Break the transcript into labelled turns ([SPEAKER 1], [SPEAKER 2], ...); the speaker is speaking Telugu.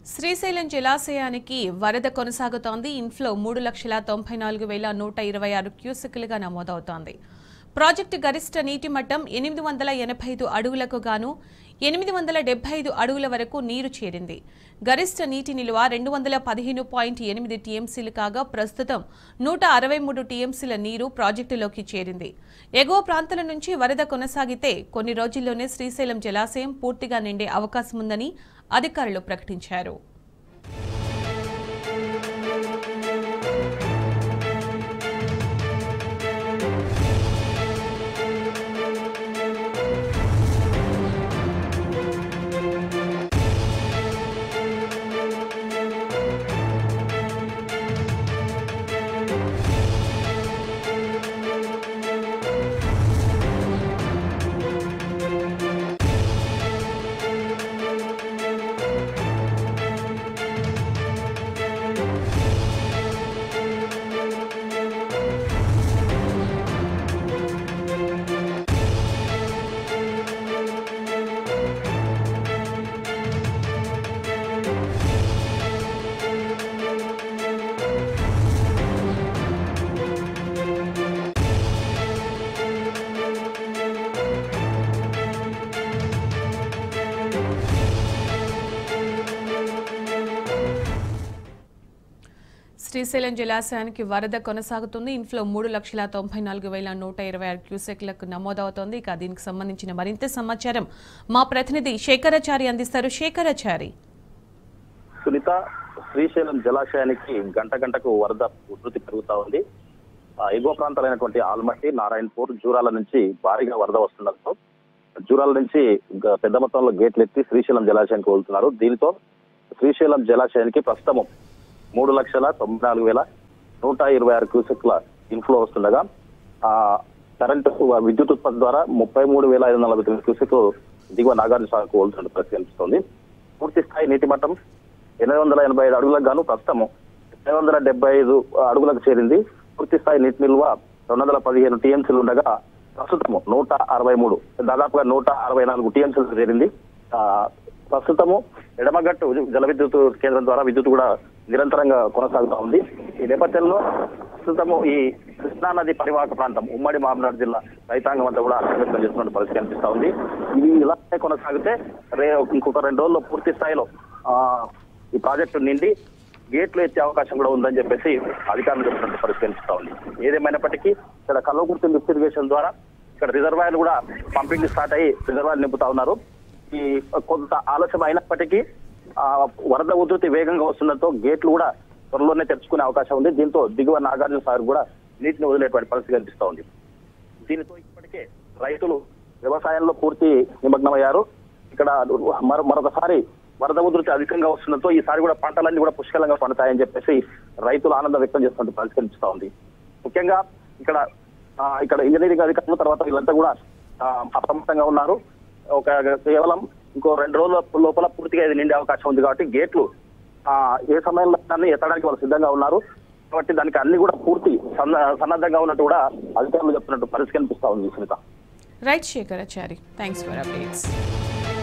[SPEAKER 1] శ్రీశైలం జలాశయానికి వరద కొనసాగుతోంది ఇన్ఫ్లో మూడు లక్షల తొంభై నాలుగు వేల నూట ఇరవై ఆరు క్యూసెక్లుగా నమోదవుతోంది ప్రాజెక్టు గరిష్ట నీటి మట్టం ఎనిమిది వందల ఎనభై ఐదు అడుగులకు గాను ఎనిమిది వందల డెబ్బై ఐదు అడుగుల వరకు నీరు చేరింది గరిష్ట నీటి నిల్వ రెండు వందల పదిహేను పాయింట్ ఎనిమిది టీఎంసీలు కాగా ప్రస్తుతం నూట అరవై మూడు టీఎంసీల నీరు ప్రాజెక్టులోకి చేరింది ఎగువ ప్రాంతాల నుంచి వరద కొనసాగితే కొన్ని రోజుల్లోనే శ్రీశైలం జలాశయం పూర్తిగా నిండే అవకాశం ఉందని అధికారులు ప్రకటించారు శ్రీశైలం జలాశయానికి వరద కొనసాగుతుంది ఇన్ఫ్లో మూడు లక్షల తొంభై నాలుగు వేల నూట ఇరవై ఆరు క్యూసెక్లకు నమోదవుతోంది ఇక దీనికి సంబంధించిన మరింత సమాచారం మా ప్రతినిధి శేఖరాచారి అందిస్తారు శేఖరాచారి
[SPEAKER 2] సునీత శ్రీశైలం జలాశయానికి గంట గంటకు వరద ఉధృతి పెరుగుతా ఉంది ఆ, ఎగువ ప్రాంతాలైనటువంటి ఆల్మట్టి నారాయణపూర్ జూరాల నుంచి భారీగా వరద వస్తుండటంతో జూరాల నుంచి గ- పెద్ద మొత్తంలో గేట్లు ఎత్తి శ్రీశైలం జలాశయానికి వెళ్తున్నారు దీనితో శ్రీశైలం జలాశయానికి ప్రస్తుతం మూడు లక్షల తొంభై నాలుగు వేల నూట ఇరవై ఆరు క్యూసెక్ల ఇన్ఫ్లో వస్తుండగా ఆ కరెంటు విద్యుత్ ఉత్పత్తి ద్వారా ముప్పై మూడు వేల ఐదు వందల నలభై తొమ్మిది క్యూసెక్లు దిగువ నాగార్జున సాగర్కు వెళ్తున్నట్టు పరిస్థితి కనిపిస్తోంది పూర్తి స్థాయి నీటి మట్టం ఎనిమిది వందల ఎనభై ఐదు అడుగులకు గాను ప్రస్తుతం ఎనిమిది వందల డెబ్బై ఐదు అడుగులకు చేరింది పూర్తి స్థాయి నీటి నిల్వ రెండు వందల పదిహేను టీఎంసీలు ఉండగా ప్రస్తుతము నూట అరవై మూడు దాదాపుగా నూట అరవై నాలుగు టీఎంసీలు చేరింది ఆ, ప్రస్తుతము ఎడమగట్టు జల విద్యుత్ కేంద్రం ద్వారా విద్యుత్ కూడా నిరంతరంగా కొనసాగుతా ఉంది ఈ నేపథ్యంలో ప్రస్తుతము ఈ కృష్ణా నది పరివాహక ప్రాంతం ఉమ్మడి మహబూబ్నగర్ జిల్లా రైతాంగం అంతా కూడా వ్యక్తం చేస్తున్న పరిస్థితి కనిపిస్తా ఉంది ఇది ఇలానే కొనసాగితే రే ఇంకొక రెండు రోజుల్లో పూర్తి స్థాయిలో ఆ, ఈ ప్రాజెక్టు నిండి గేట్లు ఎత్తే అవకాశం కూడా ఉందని చెప్పేసి అధికారులు చెప్తున్నట్టు పరిస్థితి కనిపిస్తా ఉంది ఏదేమైనప్పటికీ ఇక్కడ కల్వకుర్తి లిఫ్ట్ ఇరిగేషన్ ద్వారా ఇక్కడ రిజర్వాయర్లు కూడా పంపింగ్ స్టార్ట్ అయ్యి రిజర్వాయర్ నింపుతా ఉన్నారు ఈ కొంత ఆలస్యం అయినప్పటికీ ఆ వరద ఉధృతి వేగంగా వస్తుండటంతో గేట్లు కూడా త్వరలోనే తెరుచుకునే అవకాశం ఉంది దీంతో దిగువ నాగార్జున సాగర్ కూడా నీటిని వదిలేటువంటి పరిస్థితి కనిపిస్తా ఉంది దీనితో ఇప్పటికే రైతులు వ్యవసాయంలో పూర్తి నిమగ్నమయ్యారు ఇక్కడ మరో మరొకసారి వరద ఉధృతి అధికంగా వస్తుండటంతో ఈసారి కూడా పంటలన్నీ కూడా పుష్కలంగా పండుతాయని చెప్పేసి రైతులు ఆనందం వ్యక్తం చేస్తున్నట్టు పరిస్థితి కనిపిస్తా ఉంది ముఖ్యంగా ఇక్కడ ఆ, ఇక్కడ ఇంజనీరింగ్ అధికారులు తర్వాత వీళ్ళంతా కూడా ఆ, అప్రమత్తంగా ఉన్నారు ఒక కేవలం ఇంకో రెండు రోజుల లోపల పూర్తిగా ఇది నిండే అవకాశం ఉంది కాబట్టి గేట్లు ఆ, ఏ సమయంలో దాన్ని ఎత్తడానికి వాళ్ళు సిద్ధంగా ఉన్నారు కాబట్టి దానికి అన్ని కూడా పూర్తి సన్న సన్నద్ధంగా ఉన్నట్టు కూడా అధికారులు చెప్తున్నట్టు పరిస్థితి కనిపిస్తా ఉంది Sunitha
[SPEAKER 1] right Shekharachari thanks for updates